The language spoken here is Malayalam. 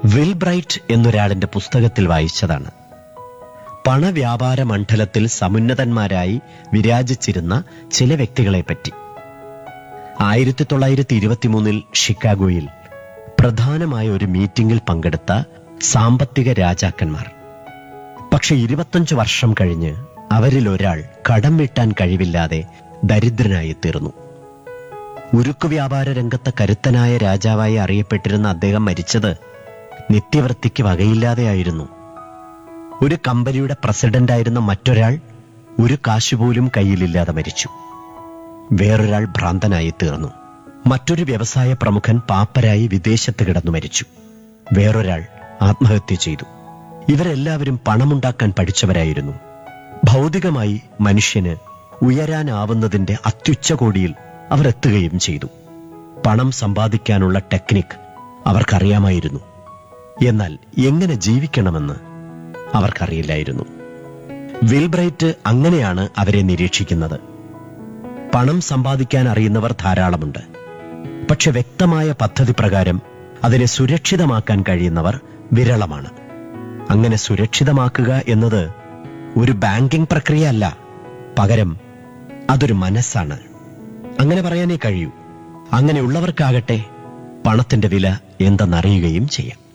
വിൽബ്രൈറ്റ് എന്നൊരാളിന്റെ പുസ്തകത്തിൽ വായിച്ചതാണ് പണവ്യാപാര മണ്ഡലത്തിൽ സമുന്നതന്മാരായി വിരാജിച്ചിരുന്ന ചില വ്യക്തികളെപ്പറ്റി ആയിരത്തി തൊള്ളായിരത്തി ഇരുപത്തിമൂന്നിൽ ഷിക്കാഗോയിൽ പ്രധാനമായ ഒരു മീറ്റിംഗിൽ പങ്കെടുത്ത സാമ്പത്തിക രാജാക്കന്മാർ പക്ഷെ ഇരുപത്തഞ്ച് വർഷം കഴിഞ്ഞ് അവരിൽ ഒരാൾ കടം വീട്ടാൻ കഴിവില്ലാതെ ദരിദ്രനായി തീർന്നു ഉരുക്കു വ്യാപാര രംഗത്തെ കരുത്തനായ രാജാവായി അറിയപ്പെട്ടിരുന്ന അദ്ദേഹം മരിച്ചത് നിത്യവൃത്തിക്ക് വകയില്ലാതെയായിരുന്നു ഒരു കമ്പനിയുടെ പ്രസിഡന്റായിരുന്ന മറ്റൊരാൾ ഒരു കാശുപോലും കയ്യിലില്ലാതെ മരിച്ചു വേറൊരാൾ ഭ്രാന്തനായി തീർന്നു മറ്റൊരു വ്യവസായ പ്രമുഖൻ പാപ്പരായി വിദേശത്ത് കിടന്നു മരിച്ചു വേറൊരാൾ ആത്മഹത്യ ചെയ്തു ഇവരെല്ലാവരും പണമുണ്ടാക്കാൻ പഠിച്ചവരായിരുന്നു ഭൗതികമായി മനുഷ്യന് ഉയരാനാവുന്നതിന്റെ അത്യുച്ചകോടിയിൽ അവർ എത്തുകയും ചെയ്തു പണം സമ്പാദിക്കാനുള്ള ടെക്നിക് അവർക്കറിയാമായിരുന്നു എന്നാൽ എങ്ങനെ ജീവിക്കണമെന്ന് അവർക്കറിയില്ലായിരുന്നു വിൽബ്രൈറ്റ് അങ്ങനെയാണ് അവരെ നിരീക്ഷിക്കുന്നത് പണം സമ്പാദിക്കാൻ അറിയുന്നവർ ധാരാളമുണ്ട് പക്ഷെ വ്യക്തമായ പദ്ധതി പ്രകാരം അതിനെ സുരക്ഷിതമാക്കാൻ കഴിയുന്നവർ വിരളമാണ് അങ്ങനെ സുരക്ഷിതമാക്കുക എന്നത് ഒരു ബാങ്കിംഗ് പ്രക്രിയ അല്ല പകരം അതൊരു മനസ്സാണ് അങ്ങനെ പറയാനേ കഴിയൂ അങ്ങനെയുള്ളവർക്കാകട്ടെ പണത്തിന്റെ വില എന്തെന്നറിയുകയും ചെയ്യാം